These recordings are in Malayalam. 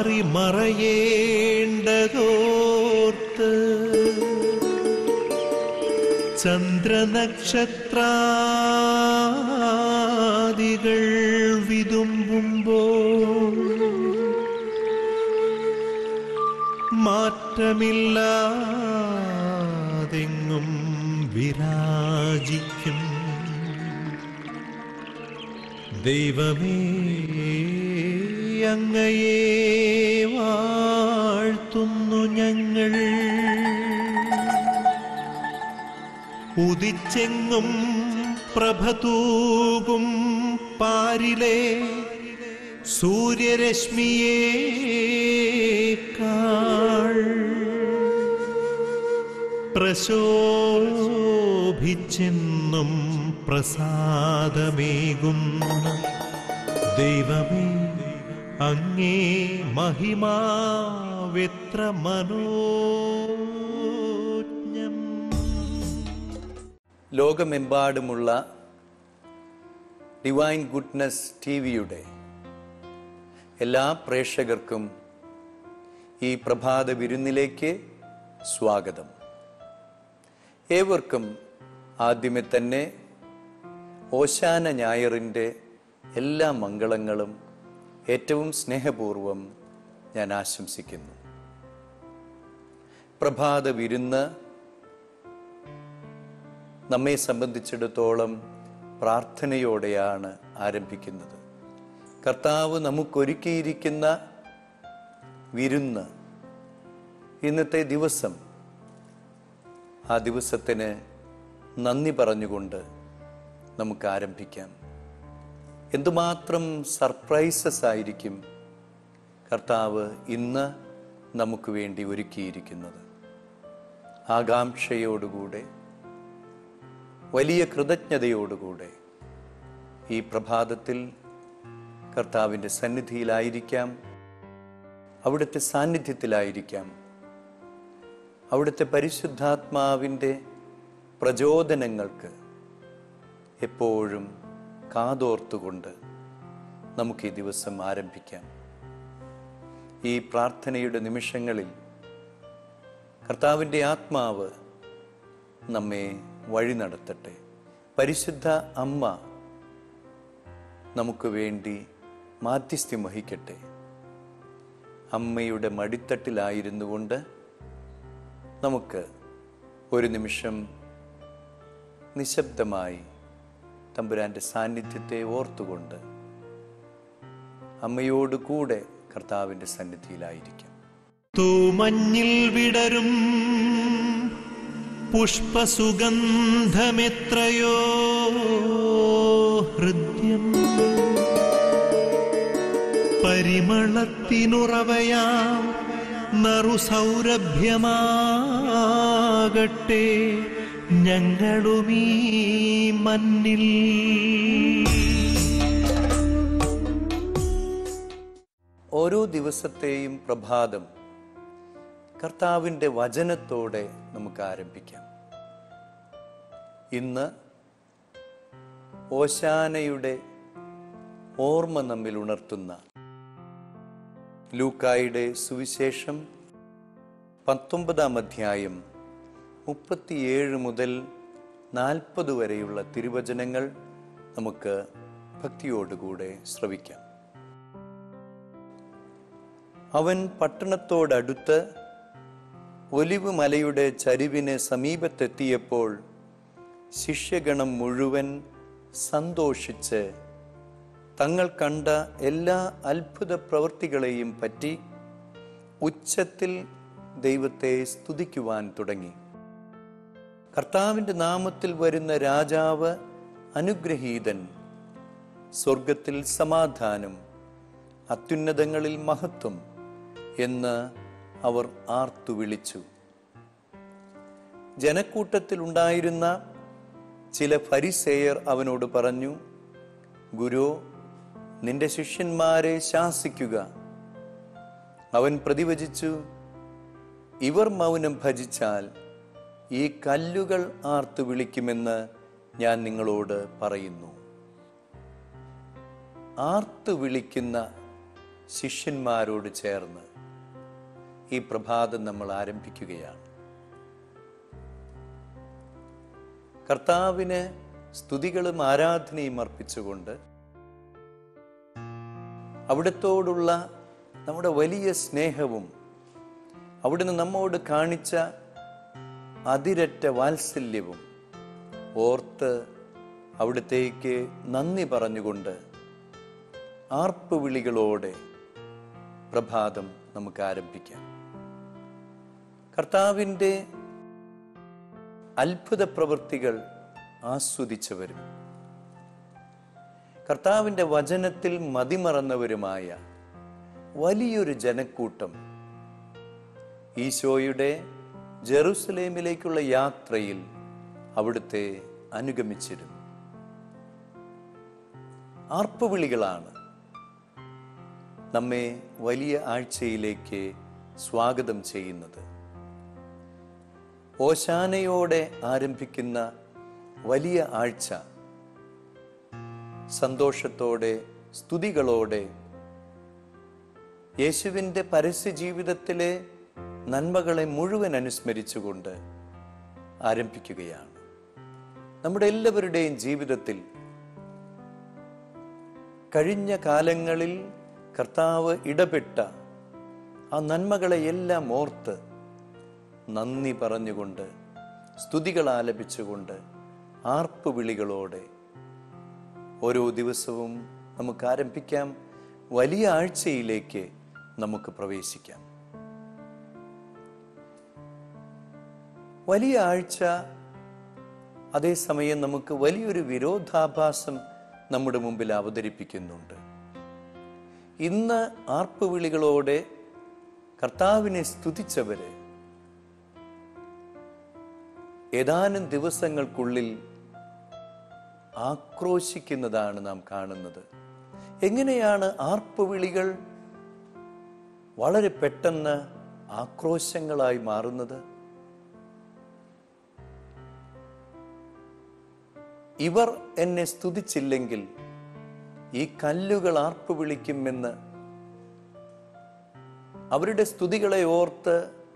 മാറി മറയേണ്ടതോർത്ത് ചന്ദ്രനക്ഷത്രാദികൾ വിതുമ്പുമ്പോൾ മാറ്റമില്ലാതെങ്ങും വിരാജിക്കും ദൈവമേ അങ്ങയെ വാഴ്ത്തുന്നു ഞങ്ങൾ ഉദിച്ചെങ്ങും പ്രഭതൂകും പാരിലെ സൂര്യരശ്മിയേക്കാൾ പ്രശോഭിച്ചെന്നും പ്രസാദമേകുന്ന ദൈവമേ അങ്ങേ മഹിമാവെത്ര മനോജ്ഞം ലോകമെമ്പാടുമുള്ള ഡിവൈൻ ഗുഡ്നസ് ടി വിയുടെ എല്ലാ പ്രേക്ഷകർക്കും ഈ പ്രഭാത വിരുന്നിലേക്ക് സ്വാഗതം ഏവർക്കും ആദ്യമേ തന്നെ ഓശാന ഞായറിൻ്റെ എല്ലാ മംഗളങ്ങളും ഏറ്റവും സ്നേഹപൂർവം ഞാൻ ആശംസിക്കുന്നു പ്രഭാത വിരുന്ന് നമ്മെ സംബന്ധിച്ചിടത്തോളം പ്രാർത്ഥനയോടെയാണ് ആരംഭിക്കുന്നത് കർത്താവ് നമുക്കൊരുക്കിയിരിക്കുന്ന വിരുന്ന് ഇന്നത്തെ ദിവസം ആ ദിവസത്തിന് നന്ദി പറഞ്ഞുകൊണ്ട് നമുക്ക് ആരംഭിക്കാം എന്തുമാത്രം സർപ്രൈസസ് ആയിരിക്കും കർത്താവ് ഇന്ന് നമുക്ക് വേണ്ടി ഒരുക്കിയിരിക്കുന്നത് ആകാംക്ഷയോടുകൂടെ വലിയ കൃതജ്ഞതയോടുകൂടെ ഈ പ്രഭാതത്തിൽ കർത്താവിൻ്റെ സന്നിധിയിലായിരിക്കാം അവിടുത്തെ സാന്നിധ്യത്തിലായിരിക്കാം അവിടുത്തെ പരിശുദ്ധാത്മാവിൻ്റെ പ്രചോദനങ്ങൾക്ക് എപ്പോഴും കാതോർത്തുകൊണ്ട് നമുക്ക് ഈ ദിവസം ആരംഭിക്കാം ഈ പ്രാർത്ഥനയുടെ നിമിഷങ്ങളിൽ കർത്താവിൻ്റെ ആത്മാവ് നമ്മെ വഴി നടത്തട്ടെ പരിശുദ്ധ അമ്മ നമുക്ക് വേണ്ടി മാധ്യസ്ഥ്യം വഹിക്കട്ടെ അമ്മയുടെ മടിത്തട്ടിലായിരുന്നു കൊണ്ട് നമുക്ക് ഒരു നിമിഷം നിശബ്ദമായി തമ്പുരാന്റെ സാന്നിധ്യത്തെ ഓർത്തുകൊണ്ട് അമ്മയോട് കൂടെ കർത്താവിൻ്റെ സന്നിധിയിലായിരിക്കാം തൂമഞ്ഞിൽ വിടരും പുഷ്പസുഗന്ധമെത്രയോ ഹൃദ്യം പരിമളത്തിനുറവയാം നറുസൗരഭ്യമാകട്ടെ ഞങ്ങളുമീ മണ്ണിൽ ഓരോ ദിവസത്തെയും പ്രഭാതം കർത്താവിൻ്റെ വചനത്തോടെ നമുക്ക് ആരംഭിക്കാം ഇന്ന് ഓശാനയുടെ ഓർമ്മ നമ്മിൽ ഉണർത്തുന്ന ലൂക്കായുടെ സുവിശേഷം പത്തൊമ്പതാം അധ്യായം മുപ്പത്തിയേഴ് മുതൽ നാൽപ്പത് വരെയുള്ള തിരുവചനങ്ങൾ നമുക്ക് ഭക്തിയോടുകൂടെ ശ്രവിക്കാം അവൻ പട്ടണത്തോടടുത്ത് ഒലിവ് മലയുടെ ചരിവിന് സമീപത്തെത്തിയപ്പോൾ ശിഷ്യഗണം മുഴുവൻ സന്തോഷിച്ച് തങ്ങൾ കണ്ട എല്ലാ അത്ഭുത പ്രവൃത്തികളെയും പറ്റി ഉച്ചത്തിൽ ദൈവത്തെ സ്തുതിക്കുവാൻ തുടങ്ങി കർത്താവിൻ്റെ നാമത്തിൽ വരുന്ന രാജാവ് അനുഗ്രഹീതൻ സ്വർഗത്തിൽ സമാധാനം അത്യുന്നതങ്ങളിൽ മഹത്വം എന്ന് അവർ ആർത്തു വിളിച്ചു ജനക്കൂട്ടത്തിൽ ഉണ്ടായിരുന്ന ചില ഫരിസേയർ അവനോട് പറഞ്ഞു ഗുരു നിന്റെ ശിഷ്യന്മാരെ ശാസിക്കുക അവൻ പ്രതിവചിച്ചു ഇവർ മൗനം ഭജിച്ചാൽ ഈ കല്ലുകൾ ആർത്തു വിളിക്കുമെന്ന് ഞാൻ നിങ്ങളോട് പറയുന്നു ആർത്തു വിളിക്കുന്ന ശിഷ്യന്മാരോട് ചേർന്ന് ഈ പ്രഭാതം നമ്മൾ ആരംഭിക്കുകയാണ് കർത്താവിന് സ്തുതികളും ആരാധനയും അർപ്പിച്ചുകൊണ്ട് അവിടത്തോടുള്ള നമ്മുടെ വലിയ സ്നേഹവും അവിടുന്ന് നമ്മോട് കാണിച്ച അതിരറ്റ വാത്സല്യവും ഓർത്ത് അവിടത്തേക്ക് നന്ദി പറഞ്ഞുകൊണ്ട് ആർപ്പുവിളികളോടെ പ്രഭാതം നമുക്ക് ആരംഭിക്കാം കർത്താവിൻ്റെ അത്ഭുത പ്രവൃത്തികൾ ആസ്വദിച്ചവരും കർത്താവിൻ്റെ വചനത്തിൽ മതിമറന്നവരുമായ വലിയൊരു ജനക്കൂട്ടം ഈശോയുടെ ജെറുസലേമിലേക്കുള്ള യാത്രയിൽ അവിടുത്തെ അനുഗമിച്ചിരുന്നു ആർപ്പുവിളികളാണ് നമ്മെ വലിയ ആഴ്ചയിലേക്ക് സ്വാഗതം ചെയ്യുന്നത് ഓശാനയോടെ ആരംഭിക്കുന്ന വലിയ ആഴ്ച സന്തോഷത്തോടെ സ്തുതികളോടെ യേശുവിൻ്റെ പരസ്യ ജീവിതത്തിലെ നന്മകളെ മുഴുവൻ അനുസ്മരിച്ചുകൊണ്ട് ആരംഭിക്കുകയാണ് നമ്മുടെ എല്ലാവരുടെയും ജീവിതത്തിൽ കഴിഞ്ഞ കാലങ്ങളിൽ കർത്താവ് ഇടപെട്ട ആ നന്മകളെ എല്ലാം ഓർത്ത് നന്ദി പറഞ്ഞുകൊണ്ട് സ്തുതികൾ ആലപിച്ചുകൊണ്ട് ആർപ്പുവിളികളോടെ ഓരോ ദിവസവും നമുക്ക് ആരംഭിക്കാം വലിയ ആഴ്ചയിലേക്ക് നമുക്ക് പ്രവേശിക്കാം വലിയ ആഴ്ച അതേസമയം നമുക്ക് വലിയൊരു വിരോധാഭാസം നമ്മുടെ മുമ്പിൽ അവതരിപ്പിക്കുന്നുണ്ട് ഇന്ന് ആർപ്പുവിളികളോടെ കർത്താവിനെ സ്തുതിച്ചവരെ ഏതാനും ദിവസങ്ങൾക്കുള്ളിൽ ആക്രോശിക്കുന്നതാണ് നാം കാണുന്നത് എങ്ങനെയാണ് ആർപ്പുവിളികൾ വളരെ പെട്ടെന്ന് ആക്രോശങ്ങളായി മാറുന്നത് ഇവർ എന്നെ സ്തുതിച്ചില്ലെങ്കിൽ ഈ കല്ലുകൾ ആർപ്പു വിളിക്കുമെന്ന് അവരുടെ സ്തുതികളെ ഓർത്ത്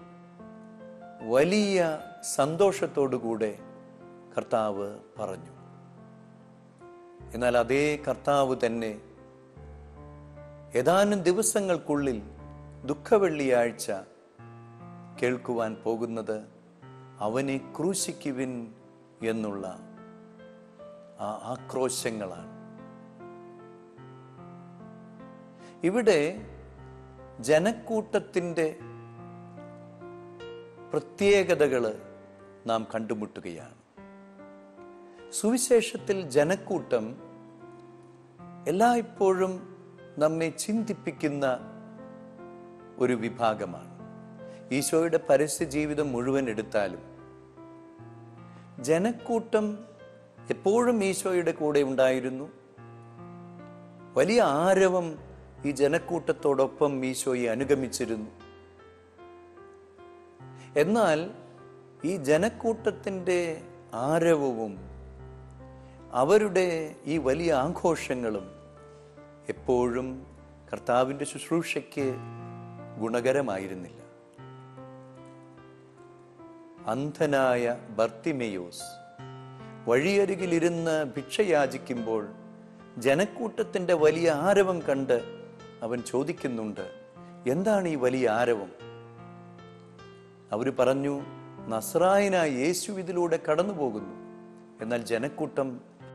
വലിയ സന്തോഷത്തോടുകൂടെ കർത്താവ് പറഞ്ഞു എന്നാൽ അതേ കർത്താവ് തന്നെ ഏതാനും ദിവസങ്ങൾക്കുള്ളിൽ ദുഃഖവെള്ളിയാഴ്ച കേൾക്കുവാൻ പോകുന്നത് അവനെ ക്രൂശിക്കുവിൻ എന്നുള്ള ആ ആക്രോശങ്ങളാണ് ഇവിടെ ജനക്കൂട്ടത്തിൻ്റെ പ്രത്യേകതകൾ നാം കണ്ടുമുട്ടുകയാണ് സുവിശേഷത്തിൽ ജനക്കൂട്ടം എല്ലായ്പ്പോഴും നമ്മെ ചിന്തിപ്പിക്കുന്ന ഒരു വിഭാഗമാണ് ഈശോയുടെ പരസ്യ ജീവിതം മുഴുവൻ എടുത്താലും ജനക്കൂട്ടം എപ്പോഴും ഈശോയുടെ കൂടെ ഉണ്ടായിരുന്നു വലിയ ആരവം ഈ ജനക്കൂട്ടത്തോടൊപ്പം ഈശോയെ അനുഗമിച്ചിരുന്നു എന്നാൽ ഈ ജനക്കൂട്ടത്തിൻ്റെ ആരവവും അവരുടെ ഈ വലിയ ആഘോഷങ്ങളും എപ്പോഴും കർത്താവിൻ്റെ ശുശ്രൂഷയ്ക്ക് ഗുണകരമായിരുന്നില്ല അന്ധനായ ബർത്തിമെയോസ് വഴിയരികിലിരുന്ന് ഭിക്ഷ യാചിക്കുമ്പോൾ ജനക്കൂട്ടത്തിൻ്റെ വലിയ ആരവം കണ്ട് അവൻ ചോദിക്കുന്നുണ്ട് എന്താണ് ഈ വലിയ ആരവം അവർ പറഞ്ഞു നസ്രായനായ യേശു ഇതിലൂടെ കടന്നു പോകുന്നു എന്നാൽ ജനക്കൂട്ടം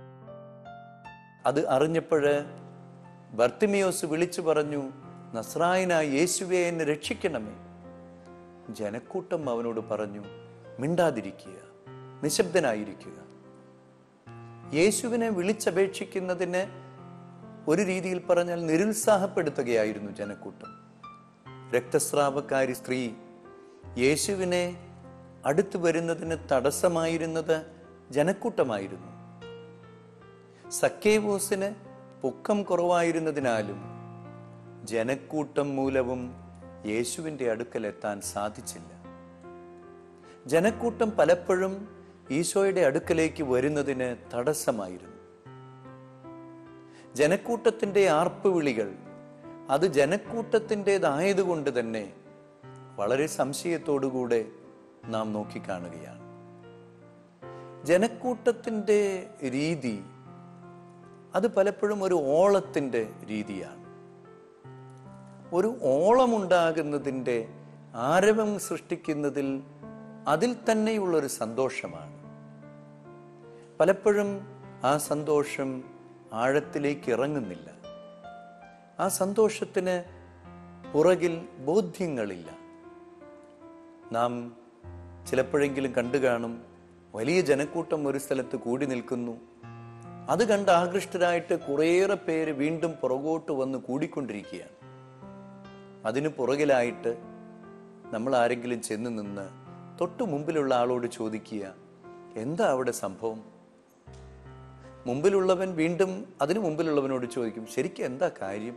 അത് അറിഞ്ഞപ്പോഴ് ബർത്തിമിയോസ് വിളിച്ചു പറഞ്ഞു നസ്രായനായ യേശുവെ എന്നെ രക്ഷിക്കണമേ ജനക്കൂട്ടം അവനോട് പറഞ്ഞു മിണ്ടാതിരിക്കുക നിശബ്ദനായിരിക്കുക യേശുവിനെ വിളിച്ചപേക്ഷിക്കുന്നതിന് ഒരു രീതിയിൽ പറഞ്ഞാൽ നിരുത്സാഹപ്പെടുത്തുകയായിരുന്നു ജനക്കൂട്ടം രക്തസ്രാവക്കാരി സ്ത്രീ യേശുവിനെ അടുത്തു വരുന്നതിന് തടസ്സമായിരുന്നത് ജനക്കൂട്ടമായിരുന്നു സക്കേവൂസിന് പൊക്കം കുറവായിരുന്നതിനാലും ജനക്കൂട്ടം മൂലവും യേശുവിൻ്റെ അടുക്കൽ എത്താൻ സാധിച്ചില്ല ജനക്കൂട്ടം പലപ്പോഴും ഈശോയുടെ അടുക്കലേക്ക് വരുന്നതിന് തടസ്സമായിരുന്നു ജനക്കൂട്ടത്തിൻ്റെ ആർപ്പുവിളികൾ അത് ജനക്കൂട്ടത്തിൻ്റെതായതുകൊണ്ട് തന്നെ വളരെ സംശയത്തോടുകൂടെ നാം നോക്കിക്കാണുകയാണ് ജനക്കൂട്ടത്തിൻ്റെ രീതി അത് പലപ്പോഴും ഒരു ഓളത്തിൻ്റെ രീതിയാണ് ഒരു ഓളമുണ്ടാകുന്നതിൻ്റെ ആരവം സൃഷ്ടിക്കുന്നതിൽ അതിൽ തന്നെയുള്ളൊരു സന്തോഷമാണ് പലപ്പോഴും ആ സന്തോഷം ആഴത്തിലേക്ക് ഇറങ്ങുന്നില്ല ആ സന്തോഷത്തിന് പുറകിൽ ബോധ്യങ്ങളില്ല നാം ചിലപ്പോഴെങ്കിലും കണ്ടു കാണും വലിയ ജനക്കൂട്ടം ഒരു സ്ഥലത്ത് കൂടി നിൽക്കുന്നു അത് കണ്ട് ആകൃഷ്ടരായിട്ട് കുറേയേറെ പേര് വീണ്ടും പുറകോട്ട് വന്ന് കൂടിക്കൊണ്ടിരിക്കുകയാണ് അതിന് പുറകിലായിട്ട് നമ്മൾ ആരെങ്കിലും ചെന്ന് നിന്ന് തൊട്ടു മുമ്പിലുള്ള ആളോട് ചോദിക്കുക എന്താ അവിടെ സംഭവം മുമ്പിലുള്ളവൻ വീണ്ടും അതിനു മുമ്പിലുള്ളവനോട് ചോദിക്കും ശരിക്കും എന്താ കാര്യം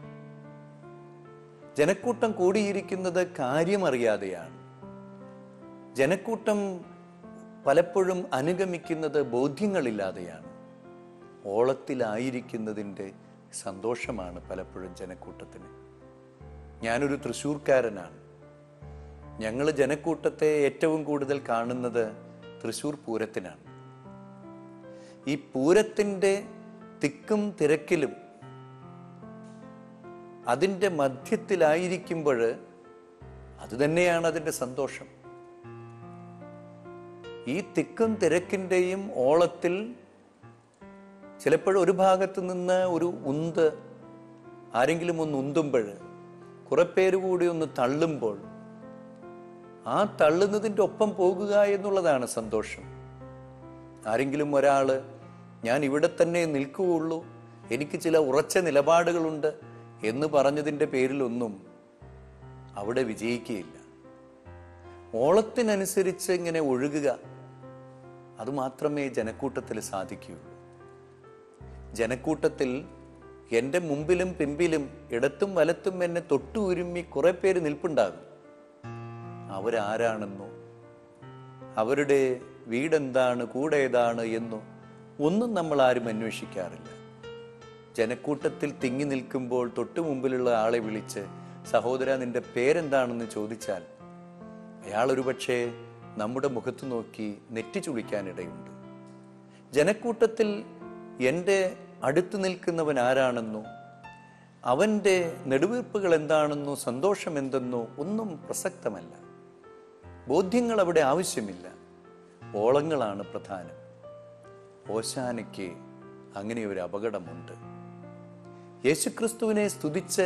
ജനക്കൂട്ടം കൂടിയിരിക്കുന്നത് കാര്യമറിയാതെയാണ് ജനക്കൂട്ടം പലപ്പോഴും അനുഗമിക്കുന്നത് ബോധ്യങ്ങളില്ലാതെയാണ് ഓളത്തിലായിരിക്കുന്നതിൻ്റെ സന്തോഷമാണ് പലപ്പോഴും ജനക്കൂട്ടത്തിന് ഞാനൊരു തൃശ്ശൂർക്കാരനാണ് ഞങ്ങൾ ജനക്കൂട്ടത്തെ ഏറ്റവും കൂടുതൽ കാണുന്നത് തൃശ്ശൂർ പൂരത്തിനാണ് ഈ പൂരത്തിൻ്റെ തിക്കും തിരക്കിലും അതിൻ്റെ മധ്യത്തിലായിരിക്കുമ്പോൾ അത് തന്നെയാണ് അതിൻ്റെ സന്തോഷം ഈ തിക്കും തിരക്കിൻ്റെയും ഓളത്തിൽ ചിലപ്പോൾ ഒരു ഭാഗത്ത് നിന്ന് ഒരു ഉന്ത് ആരെങ്കിലും ഒന്ന് ഉന്തുമ്പോൾ കുറെ പേര് കൂടി ഒന്ന് തള്ളുമ്പോൾ ആ തള്ളുന്നതിൻ്റെ ഒപ്പം പോകുക എന്നുള്ളതാണ് സന്തോഷം ആരെങ്കിലും ഒരാള് ഞാൻ ഇവിടെ തന്നെ നിൽക്കുകയുള്ളൂ എനിക്ക് ചില ഉറച്ച നിലപാടുകളുണ്ട് എന്ന് പറഞ്ഞതിൻ്റെ പേരിലൊന്നും അവിടെ വിജയിക്കുകയില്ല ഓളത്തിനനുസരിച്ച് ഇങ്ങനെ ഒഴുകുക അത് മാത്രമേ ജനക്കൂട്ടത്തിൽ സാധിക്കുകയുള്ളൂ ജനക്കൂട്ടത്തിൽ എൻ്റെ മുമ്പിലും പിമ്പിലും ഇടത്തും വലത്തും എന്നെ തൊട്ടു ഉരുമ്മി കുറെ പേര് നിൽപ്പുണ്ടാകും അവരാരാണെന്നോ അവരുടെ വീടെന്താണ് കൂടെ ഏതാണ് എന്നോ ഒന്നും നമ്മൾ ആരും അന്വേഷിക്കാറില്ല ജനക്കൂട്ടത്തിൽ തിങ്ങി നിൽക്കുമ്പോൾ തൊട്ടു മുമ്പിലുള്ള ആളെ വിളിച്ച് സഹോദര നിന്റെ പേരെന്താണെന്ന് ചോദിച്ചാൽ അയാൾ ഒരുപക്ഷെ നമ്മുടെ മുഖത്ത് നോക്കി നെറ്റി ചുളിക്കാനിടയുണ്ട് ജനക്കൂട്ടത്തിൽ എൻ്റെ അടുത്ത് നിൽക്കുന്നവൻ ആരാണെന്നോ അവൻ്റെ നെടുവീർപ്പുകൾ എന്താണെന്നോ സന്തോഷം എന്തെന്നോ ഒന്നും പ്രസക്തമല്ല ബോധ്യങ്ങൾ അവിടെ ആവശ്യമില്ല ഓളങ്ങളാണ് പ്രധാനം ഓശാനയ്ക്ക് അങ്ങനെ ഒരു അപകടമുണ്ട് യേശുക്രിസ്തുവിനെ സ്തുതിച്ച്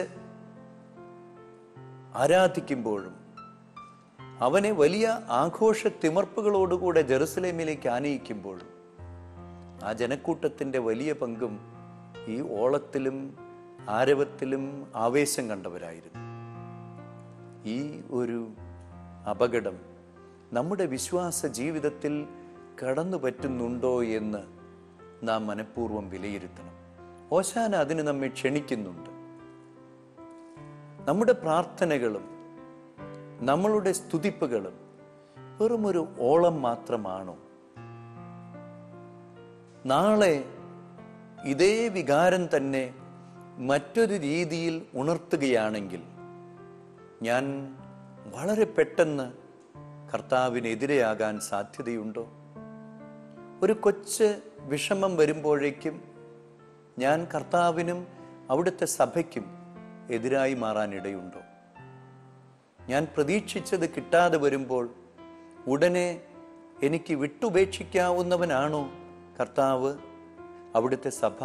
ആരാധിക്കുമ്പോഴും അവനെ വലിയ ആഘോഷ തിമർപ്പുകളോടുകൂടെ ജെറുസലേമിലേക്ക് ആനയിക്കുമ്പോഴും ആ ജനക്കൂട്ടത്തിൻ്റെ വലിയ പങ്കും ഈ ഓളത്തിലും ആരവത്തിലും ആവേശം കണ്ടവരായിരുന്നു ഈ ഒരു അപകടം നമ്മുടെ വിശ്വാസ ജീവിതത്തിൽ കടന്നു പറ്റുന്നുണ്ടോ എന്ന് നാം മനഃപൂർവ്വം വിലയിരുത്തണം ഓശാന അതിന് നമ്മെ ക്ഷണിക്കുന്നുണ്ട് നമ്മുടെ പ്രാർത്ഥനകളും നമ്മളുടെ സ്തുതിപ്പുകളും വെറുമൊരു ഓളം മാത്രമാണോ നാളെ ഇതേ വികാരം തന്നെ മറ്റൊരു രീതിയിൽ ഉണർത്തുകയാണെങ്കിൽ ഞാൻ വളരെ പെട്ടെന്ന് കർത്താവിനെതിരെയാകാൻ സാധ്യതയുണ്ടോ ഒരു കൊച്ച് വിഷമം വരുമ്പോഴേക്കും ഞാൻ കർത്താവിനും അവിടുത്തെ സഭയ്ക്കും എതിരായി മാറാനിടയുണ്ടോ ഞാൻ പ്രതീക്ഷിച്ചത് കിട്ടാതെ വരുമ്പോൾ ഉടനെ എനിക്ക് വിട്ടുപേക്ഷിക്കാവുന്നവനാണോ കർത്താവ് അവിടുത്തെ സഭ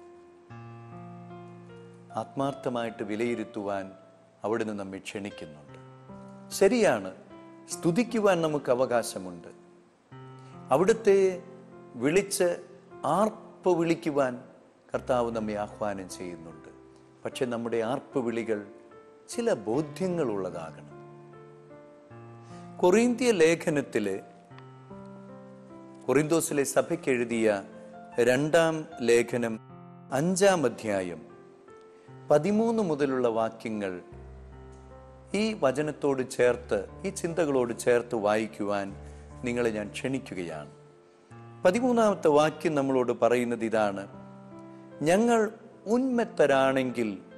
ആത്മാർത്ഥമായിട്ട് വിലയിരുത്തുവാൻ അവിടുന്ന് നമ്മെ ക്ഷണിക്കുന്നുണ്ട് ശരിയാണ് സ്തുതിക്കുവാൻ നമുക്ക് അവകാശമുണ്ട് അവിടുത്തെ വിളിച്ച് ആർപ്പ് വിളിക്കുവാൻ കർത്താവ് നമ്മെ ആഹ്വാനം ചെയ്യുന്നുണ്ട് പക്ഷെ നമ്മുടെ ആർപ്പ് വിളികൾ ചില ബോധ്യങ്ങളുള്ളതാകണം കൊറീന്ത്യ ലേഖനത്തില് കൊറിന്തോസിലെ സഭയ്ക്ക് എഴുതിയ രണ്ടാം ലേഖനം അഞ്ചാം അധ്യായം പതിമൂന്ന് മുതലുള്ള വാക്യങ്ങൾ ഈ വചനത്തോട് ചേർത്ത് ഈ ചിന്തകളോട് ചേർത്ത് വായിക്കുവാൻ നിങ്ങളെ ഞാൻ ക്ഷണിക്കുകയാണ് പതിമൂന്നാമത്തെ വാക്യം നമ്മളോട് പറയുന്നത് ഇതാണ് ഞങ്ങൾ ഉന്മത്തരാണെങ്കിൽ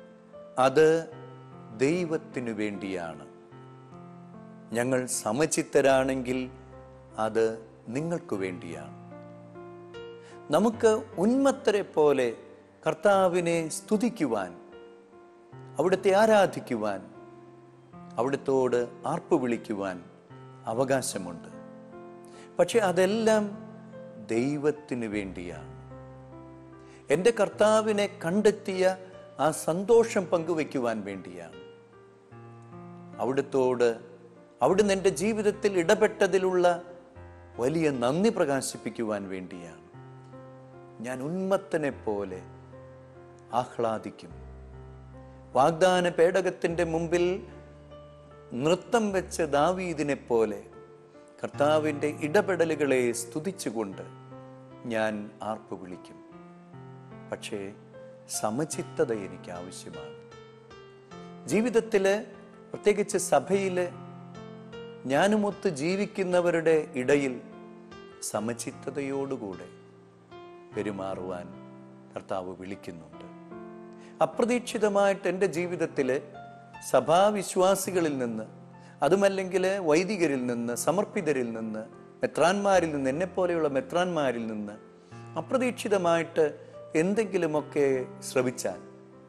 അത് ദൈവത്തിനു വേണ്ടിയാണ് ഞങ്ങൾ സമചിത്തരാണെങ്കിൽ അത് നിങ്ങൾക്ക് വേണ്ടിയാണ് നമുക്ക് ഉന്മത്തരെ പോലെ കർത്താവിനെ സ്തുതിക്കുവാൻ അവിടുത്തെ ആരാധിക്കുവാൻ അവിടുത്തോട് ആർപ്പ് വിളിക്കുവാൻ അവകാശമുണ്ട് പക്ഷെ അതെല്ലാം ദൈവത്തിന് വേണ്ടിയാണ് എൻ്റെ കർത്താവിനെ കണ്ടെത്തിയ ആ സന്തോഷം പങ്കുവയ്ക്കുവാൻ വേണ്ടിയാണ് അവിടുത്തോട് അവിടുന്ന് എൻ്റെ ജീവിതത്തിൽ ഇടപെട്ടതിലുള്ള വലിയ നന്ദി പ്രകാശിപ്പിക്കുവാൻ വേണ്ടിയാണ് ഞാൻ ഉന്മത്തനെ പോലെ ആഹ്ലാദിക്കും വാഗ്ദാന പേടകത്തിൻ്റെ മുമ്പിൽ നൃത്തം വെച്ച ദാവീദിനെ പോലെ കർത്താവിൻ്റെ ഇടപെടലുകളെ സ്തുതിച്ചുകൊണ്ട് ഞാൻ ആർപ്പ് വിളിക്കും പക്ഷേ സമചിത്തത എനിക്ക് ആവശ്യമാണ് ജീവിതത്തിൽ പ്രത്യേകിച്ച് സഭയിൽ ഞാനുമൊത്ത് ജീവിക്കുന്നവരുടെ ഇടയിൽ സമചിത്തതയോടുകൂടെ പെരുമാറുവാൻ കർത്താവ് വിളിക്കുന്നുണ്ട് അപ്രതീക്ഷിതമായിട്ട് എൻ്റെ ജീവിതത്തിൽ സഭാവിശ്വാസികളിൽ നിന്ന് അതുമല്ലെങ്കിൽ വൈദികരിൽ നിന്ന് സമർപ്പിതരിൽ നിന്ന് മെത്രാന്മാരിൽ നിന്ന് എന്നെപ്പോലെയുള്ള മെത്രാന്മാരിൽ നിന്ന് അപ്രതീക്ഷിതമായിട്ട് എന്തെങ്കിലുമൊക്കെ ശ്രവിച്ചാൽ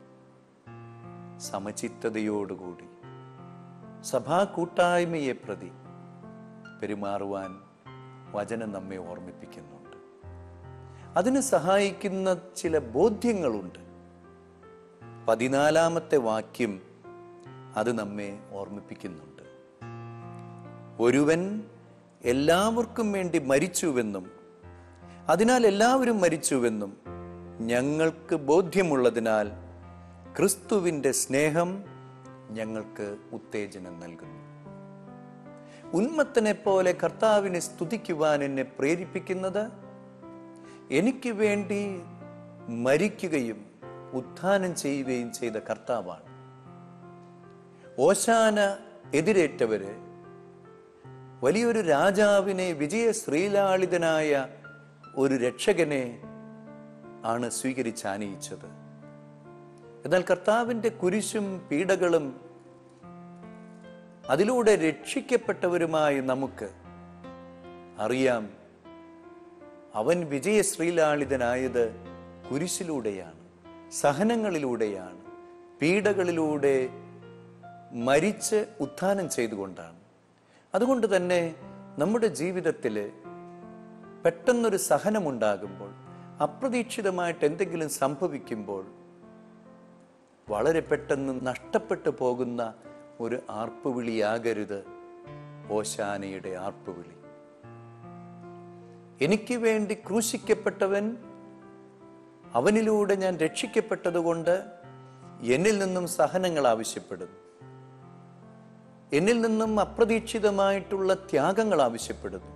സമചിത്തതയോടുകൂടി സഭാ കൂട്ടായ്മയെ പ്രതി പെരുമാറുവാൻ വചനം നമ്മെ ഓർമ്മിപ്പിക്കുന്നുണ്ട് അതിന് സഹായിക്കുന്ന ചില ബോധ്യങ്ങളുണ്ട് പതിനാലാമത്തെ വാക്യം അത് നമ്മെ ഓർമ്മിപ്പിക്കുന്നുണ്ട് ഒരുവൻ എല്ലാവർക്കും വേണ്ടി മരിച്ചുവെന്നും അതിനാൽ എല്ലാവരും മരിച്ചുവെന്നും ഞങ്ങൾക്ക് ബോധ്യമുള്ളതിനാൽ ക്രിസ്തുവിൻ്റെ സ്നേഹം ഞങ്ങൾക്ക് ഉത്തേജനം നൽകുന്നു ഉന്മത്തനെ പോലെ കർത്താവിനെ സ്തുതിക്കുവാൻ എന്നെ പ്രേരിപ്പിക്കുന്നത് എനിക്ക് വേണ്ടി മരിക്കുകയും ഉത്ഥാനം ചെയ്യുകയും ചെയ്ത കർത്താവാണ് ഓശാന എതിരേറ്റവര് വലിയൊരു രാജാവിനെ വിജയ ശ്രീലാളിതനായ ഒരു രക്ഷകനെ ആണ് സ്വീകരിച്ചാനയിച്ചത് എന്നാൽ കർത്താവിൻ്റെ കുരിശും പീഡകളും അതിലൂടെ രക്ഷിക്കപ്പെട്ടവരുമായി നമുക്ക് അറിയാം അവൻ വിജയശ്രീലാളിതനായത് കുരിശിലൂടെയാണ് സഹനങ്ങളിലൂടെയാണ് പീഡകളിലൂടെ മരിച്ച് ഉത്ഥാനം ചെയ്തുകൊണ്ടാണ് അതുകൊണ്ട് തന്നെ നമ്മുടെ ജീവിതത്തിൽ പെട്ടെന്നൊരു സഹനമുണ്ടാകുമ്പോൾ അപ്രതീക്ഷിതമായിട്ട് എന്തെങ്കിലും സംഭവിക്കുമ്പോൾ വളരെ പെട്ടെന്ന് നഷ്ടപ്പെട്ടു പോകുന്ന ഒരു ആർപ്പുവിളിയാകരുത് ഓശാനയുടെ ആർപ്പുവിളി എനിക്ക് വേണ്ടി ക്രൂശിക്കപ്പെട്ടവൻ അവനിലൂടെ ഞാൻ രക്ഷിക്കപ്പെട്ടതുകൊണ്ട് എന്നിൽ നിന്നും സഹനങ്ങൾ ആവശ്യപ്പെടുന്നു എന്നിൽ നിന്നും അപ്രതീക്ഷിതമായിട്ടുള്ള ത്യാഗങ്ങൾ ആവശ്യപ്പെടുന്നു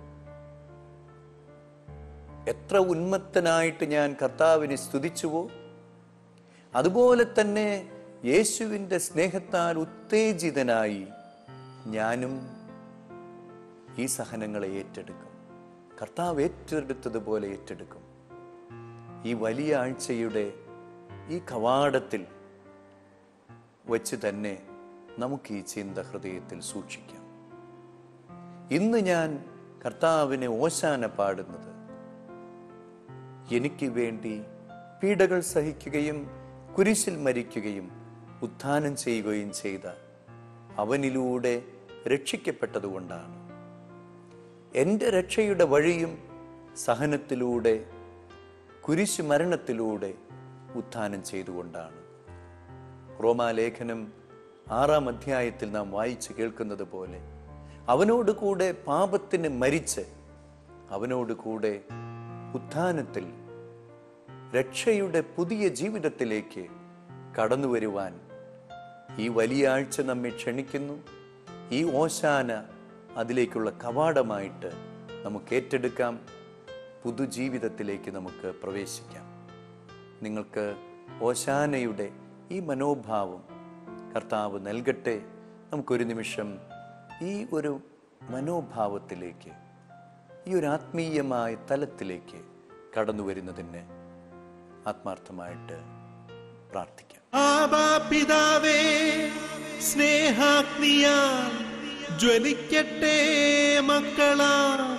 എത്ര ഉന്മത്തനായിട്ട് ഞാൻ കർത്താവിനെ സ്തുതിച്ചുവോ അതുപോലെ തന്നെ യേശുവിൻ്റെ സ്നേഹത്താൽ ഉത്തേജിതനായി ഞാനും ഈ സഹനങ്ങളെ ഏറ്റെടുക്കും കർത്താവ് ഏറ്റെടുത്തതുപോലെ ഏറ്റെടുക്കും ഈ വലിയ ആഴ്ചയുടെ ഈ കവാടത്തിൽ വച്ച് തന്നെ നമുക്ക് ഈ ചിന്ത ഹൃദയത്തിൽ സൂക്ഷിക്കാം ഇന്ന് ഞാൻ കർത്താവിനെ ഓശാന പാടുന്നത് എനിക്ക് വേണ്ടി പീഡകൾ സഹിക്കുകയും കുരിശിൽ മരിക്കുകയും ഉത്ഥാനം ചെയ്യുകയും ചെയ്ത അവനിലൂടെ രക്ഷിക്കപ്പെട്ടതുകൊണ്ടാണ് എൻ്റെ രക്ഷയുടെ വഴിയും സഹനത്തിലൂടെ കുരിശ് മരണത്തിലൂടെ ഉത്ഥാനം ചെയ്തുകൊണ്ടാണ് റോമാലേഖനം ആറാം അധ്യായത്തിൽ നാം വായിച്ചു കേൾക്കുന്നത് പോലെ അവനോട് കൂടെ പാപത്തിന് മരിച്ച് അവനോട് കൂടെ ഉത്ഥാനത്തിൽ രക്ഷയുടെ പുതിയ ജീവിതത്തിലേക്ക് കടന്നു വരുവാൻ ഈ വലിയ ആഴ്ച നമ്മെ ക്ഷണിക്കുന്നു ഈ ഓശാന അതിലേക്കുള്ള കവാടമായിട്ട് നമുക്ക് ഏറ്റെടുക്കാം പുതുജീവിതത്തിലേക്ക് നമുക്ക് പ്രവേശിക്കാം നിങ്ങൾക്ക് ഓശാനയുടെ ഈ മനോഭാവം കർത്താവ് നൽകട്ടെ നമുക്കൊരു നിമിഷം ഈ ഒരു മനോഭാവത്തിലേക്ക് ഈ ഒരു ആത്മീയമായ തലത്തിലേക്ക് കടന്നു വരുന്നതിന് ആത്മാർത്ഥമായിട്ട് പ്രാർത്ഥിക്കാം ആബാ പിതാവേ സ്നേഹാഗ്നിയാൽ ജ്വലിക്കട്ടെ മക്കളാ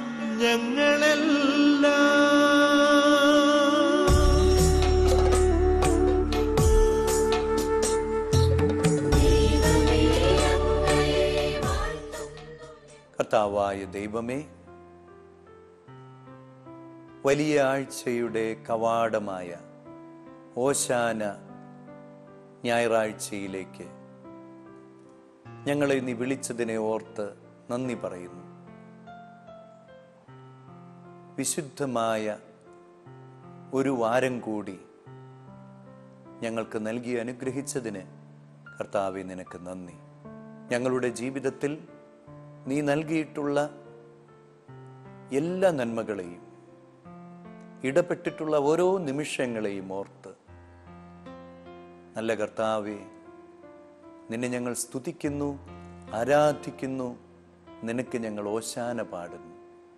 ഞങ്ങളെല്ലാം കർത്താവായ ദൈവമേ വലിയ ആഴ്ചയുടെ കവാടമായ ഓശാന ഞായറാഴ്ചയിലേക്ക് ഞങ്ങളെ നീ വിളിച്ചതിനെ ഓർത്ത് നന്ദി പറയുന്നു വിശുദ്ധമായ ഒരു വാരം കൂടി ഞങ്ങൾക്ക് നൽകി അനുഗ്രഹിച്ചതിന് കർത്താവെ നിനക്ക് നന്ദി ഞങ്ങളുടെ ജീവിതത്തിൽ നീ നൽകിയിട്ടുള്ള എല്ലാ നന്മകളെയും ഇടപെട്ടിട്ടുള്ള ഓരോ നിമിഷങ്ങളെയും ഓർത്ത് നല്ല കർത്താവെ നിന്നെ ഞങ്ങൾ സ്തുതിക്കുന്നു ആരാധിക്കുന്നു നിനക്ക് ഞങ്ങൾ ഓശാന പാടുന്നു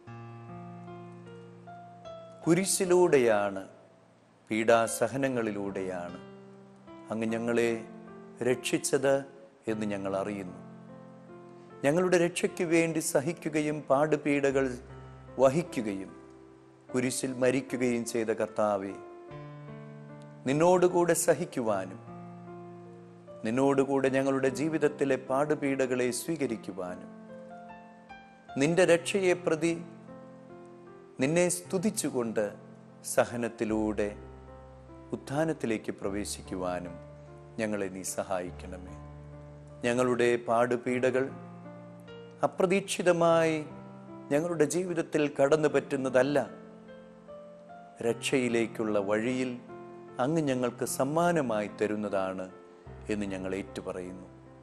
കുരിശിലൂടെയാണ് പീഡാസഹനങ്ങളിലൂടെയാണ് അങ്ങ് ഞങ്ങളെ രക്ഷിച്ചത് എന്ന് ഞങ്ങൾ അറിയുന്നു ഞങ്ങളുടെ രക്ഷയ്ക്ക് വേണ്ടി സഹിക്കുകയും പാടുപീഡകൾ വഹിക്കുകയും കുരിശിൽ മരിക്കുകയും ചെയ്ത കർത്താവെ നിന്നോടുകൂടെ സഹിക്കുവാനും നിന്നോടുകൂടെ ഞങ്ങളുടെ ജീവിതത്തിലെ പാടുപീഡകളെ സ്വീകരിക്കുവാനും നിന്റെ രക്ഷയെ പ്രതി നിന്നെ സ്തുതിച്ചുകൊണ്ട് സഹനത്തിലൂടെ ഉത്ഥാനത്തിലേക്ക് പ്രവേശിക്കുവാനും ഞങ്ങളെ നീ സഹായിക്കണമേ ഞങ്ങളുടെ പാടുപീഡകൾ അപ്രതീക്ഷിതമായി ഞങ്ങളുടെ ജീവിതത്തിൽ കടന്നു പറ്റുന്നതല്ല രക്ഷയിലേക്കുള്ള വഴിയിൽ അങ്ങ് ഞങ്ങൾക്ക് സമ്മാനമായി തരുന്നതാണ് എന്ന് ഞങ്ങൾ ഏറ്റുപറയുന്നു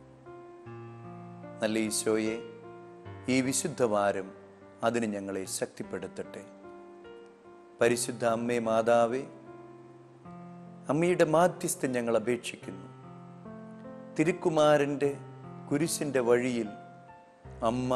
നല്ല ഈശോയെ ഈ വിശുദ്ധവാരം അതിന് ഞങ്ങളെ ശക്തിപ്പെടുത്തട്ടെ പരിശുദ്ധ അമ്മേ മാതാവേ അമ്മയുടെ മാധ്യസ്ഥം ഞങ്ങൾ അപേക്ഷിക്കുന്നു തിരുക്കുമാരൻ്റെ കുരിശിൻ്റെ വഴിയിൽ അമ്മ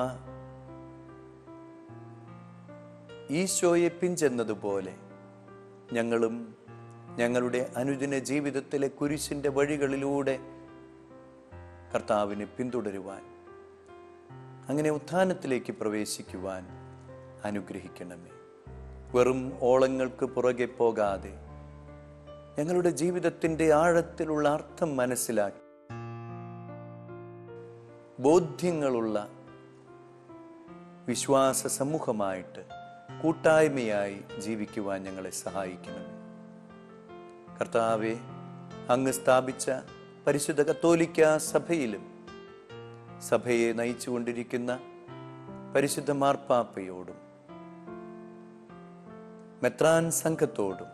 ഈശോയെ പിഞ്ചെന്നതുപോലെ ഞങ്ങളും ഞങ്ങളുടെ അനുദിന ജീവിതത്തിലെ കുരിശിൻ്റെ വഴികളിലൂടെ കർത്താവിനെ പിന്തുടരുവാൻ അങ്ങനെ ഉത്ഥാനത്തിലേക്ക് പ്രവേശിക്കുവാൻ അനുഗ്രഹിക്കണമേ വെറും ഓളങ്ങൾക്ക് പുറകെ പോകാതെ ഞങ്ങളുടെ ജീവിതത്തിൻ്റെ ആഴത്തിലുള്ള അർത്ഥം മനസ്സിലാക്കി ബോധ്യങ്ങളുള്ള വിശ്വാസ സമൂഹമായിട്ട് കൂട്ടായ്മയായി ജീവിക്കുവാൻ ഞങ്ങളെ സഹായിക്കണമേ കർത്താവെ അങ്ങ് സ്ഥാപിച്ച പരിശുദ്ധ കത്തോലിക്ക സഭയിലും സഭയെ നയിച്ചുകൊണ്ടിരിക്കുന്ന പരിശുദ്ധ മാർപ്പാപ്പയോടും മെത്രാൻ സംഘത്തോടും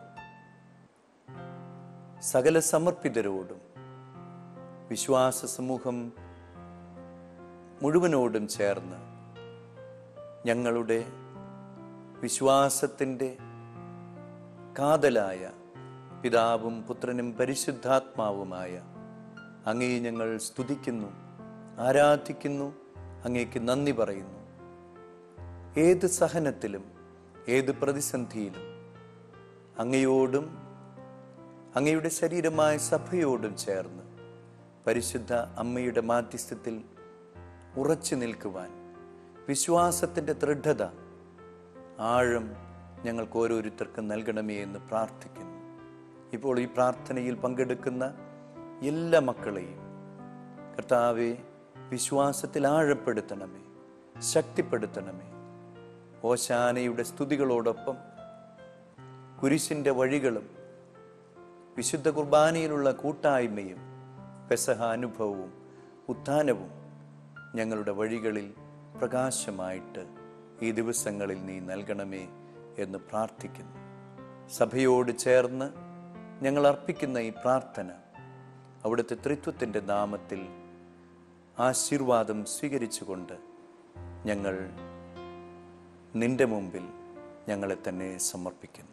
സകല സമർപ്പിതരോടും വിശ്വാസ സമൂഹം മുഴുവനോടും ചേർന്ന് ഞങ്ങളുടെ വിശ്വാസത്തിൻ്റെ കാതലായ പിതാവും പുത്രനും പരിശുദ്ധാത്മാവുമായ അങ്ങേ ഞങ്ങൾ സ്തുതിക്കുന്നു ആരാധിക്കുന്നു അങ്ങേക്ക് നന്ദി പറയുന്നു ഏത് സഹനത്തിലും ഏത് പ്രതിസന്ധിയിലും അങ്ങയോടും അങ്ങയുടെ ശരീരമായ സഭയോടും ചേർന്ന് പരിശുദ്ധ അമ്മയുടെ മാധ്യസ്ഥത്തിൽ ഉറച്ചു നിൽക്കുവാൻ വിശ്വാസത്തിൻ്റെ ദൃഢത ആഴം ഞങ്ങൾക്ക് ഓരോരുത്തർക്കും നൽകണമേ എന്ന് പ്രാർത്ഥിക്കുന്നു ഇപ്പോൾ ഈ പ്രാർത്ഥനയിൽ പങ്കെടുക്കുന്ന എല്ലാ മക്കളെയും കർത്താവെ വിശ്വാസത്തിൽ ആഴപ്പെടുത്തണമേ ശക്തിപ്പെടുത്തണമേ ഓശാനയുടെ സ്തുതികളോടൊപ്പം കുരിശിൻ്റെ വഴികളും വിശുദ്ധ കുർബാനയിലുള്ള കൂട്ടായ്മയും പെസഹ അനുഭവവും ഉത്ഥാനവും ഞങ്ങളുടെ വഴികളിൽ പ്രകാശമായിട്ട് ഈ ദിവസങ്ങളിൽ നീ നൽകണമേ എന്ന് പ്രാർത്ഥിക്കുന്നു സഭയോട് ചേർന്ന് ഞങ്ങൾ അർപ്പിക്കുന്ന ഈ പ്രാർത്ഥന അവിടുത്തെ ത്രിത്വത്തിൻ്റെ നാമത്തിൽ ആശീർവാദം സ്വീകരിച്ചുകൊണ്ട് ഞങ്ങൾ നിന്റെ മുമ്പിൽ ഞങ്ങളെ തന്നെ സമർപ്പിക്കുന്നു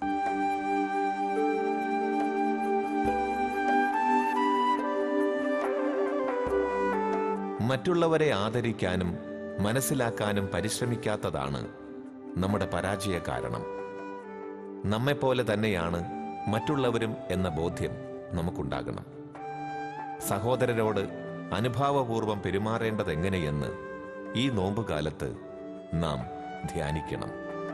മറ്റുള്ളവരെ ആദരിക്കാനും മനസ്സിലാക്കാനും പരിശ്രമിക്കാത്തതാണ് നമ്മുടെ പരാജയ കാരണം നമ്മെപ്പോലെ തന്നെയാണ് മറ്റുള്ളവരും എന്ന ബോധ്യം നമുക്കുണ്ടാകണം സഹോദരരോട് അനുഭാവപൂർവം പെരുമാറേണ്ടതെങ്ങനെയെന്ന് ഈ നോമ്പുകാലത്ത് നാം ധ്യാനിക്കണം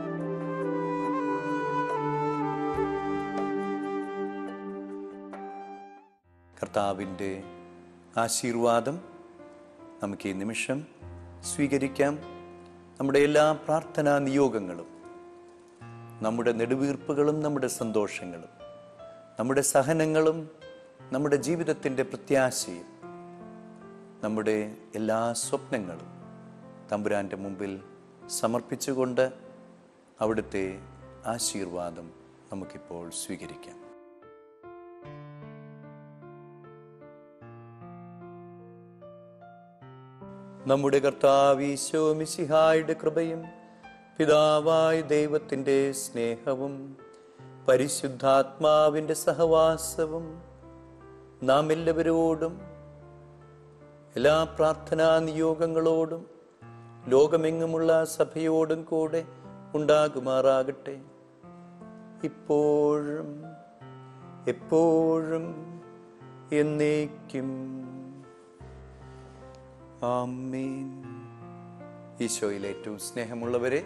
കർത്താവിൻ്റെ ആശീർവാദം നമുക്ക് ഈ നിമിഷം സ്വീകരിക്കാം നമ്മുടെ എല്ലാ പ്രാർത്ഥനാ നിയോഗങ്ങളും നമ്മുടെ നെടുവീർപ്പുകളും നമ്മുടെ സന്തോഷങ്ങളും നമ്മുടെ സഹനങ്ങളും നമ്മുടെ ജീവിതത്തിൻ്റെ പ്രത്യാശയും നമ്മുടെ എല്ലാ സ്വപ്നങ്ങളും തമ്പുരാൻ്റെ മുമ്പിൽ സമർപ്പിച്ചുകൊണ്ട് അവിടുത്തെ ആശീർവാദം നമുക്കിപ്പോൾ സ്വീകരിക്കാം നമ്മുടെ കർത്താവീശോ മിശിഹായുടെ കൃപയും പിതാവായ ദൈവത്തിൻ്റെ സ്നേഹവും പരിശുദ്ധാത്മാവിൻ്റെ സഹവാസവും നാം എല്ലാവരോടും എല്ലാ പ്രാർത്ഥനാ നിയോഗങ്ങളോടും ലോകമെങ്ങുമുള്ള സഭയോടും കൂടെ ഉണ്ടാകുമാറാകട്ടെ ഇപ്പോഴും എപ്പോഴും എന്നേക്കും ആമേൻ ഈശോയിൽ ഏറ്റവും സ്നേഹമുള്ളവരെ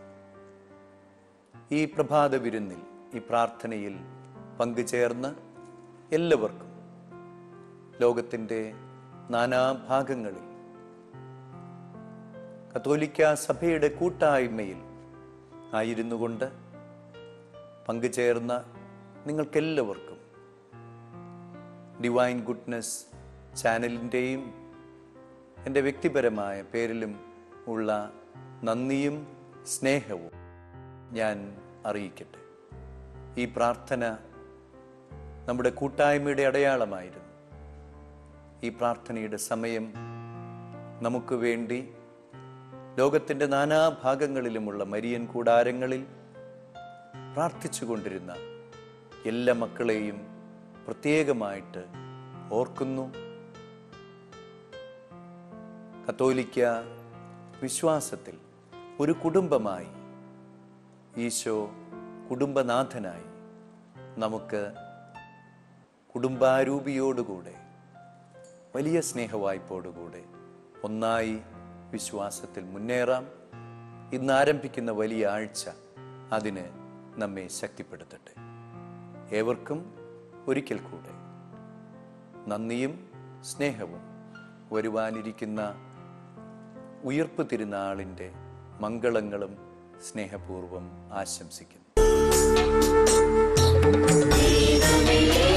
ഈ പ്രഭാത വിരുന്നിൽ ഈ പ്രാർത്ഥനയിൽ പങ്കുചേർന്ന് എല്ലാവർക്കും ലോകത്തിൻ്റെ നാനാഭാഗങ്ങളിൽ കത്തോലിക്ക സഭയുടെ കൂട്ടായ്മയിൽ ആയിരുന്നു കൊണ്ട് പങ്കുചേർന്ന നിങ്ങൾക്കെല്ലാവർക്കും ഡിവൈൻ ഗുഡ്നസ് ചാനലിൻ്റെയും എൻ്റെ വ്യക്തിപരമായ പേരിലും ഉള്ള നന്ദിയും സ്നേഹവും ഞാൻ അറിയിക്കട്ടെ ഈ പ്രാർത്ഥന നമ്മുടെ കൂട്ടായ്മയുടെ അടയാളമായിരുന്നു ഈ പ്രാർത്ഥനയുടെ സമയം നമുക്ക് വേണ്ടി ലോകത്തിൻ്റെ നാനാഭാഗങ്ങളിലുമുള്ള മരിയൻ കൂടാരങ്ങളിൽ പ്രാർത്ഥിച്ചു കൊണ്ടിരുന്ന എല്ലാ മക്കളെയും പ്രത്യേകമായിട്ട് ഓർക്കുന്നു കത്തോലിക്ക വിശ്വാസത്തിൽ ഒരു കുടുംബമായി ഈശോ കുടുംബനാഥനായി നമുക്ക് കുടുംബാരൂപിയോടുകൂടെ വലിയ സ്നേഹവായ്പോടുകൂടെ ഒന്നായി വിശ്വാസത്തിൽ മുന്നേറാം ഇന്ന് ആരംഭിക്കുന്ന വലിയ ആഴ്ച അതിന് നമ്മെ ശക്തിപ്പെടുത്തട്ടെ ഏവർക്കും ഒരിക്കൽ കൂടെ നന്ദിയും സ്നേഹവും വരുവാനിരിക്കുന്ന ഉയർപ്പ് തിരുനാളിൻ്റെ മംഗളങ്ങളും സ്നേഹപൂർവം ആശംസിക്കുന്നു ദൈവമേ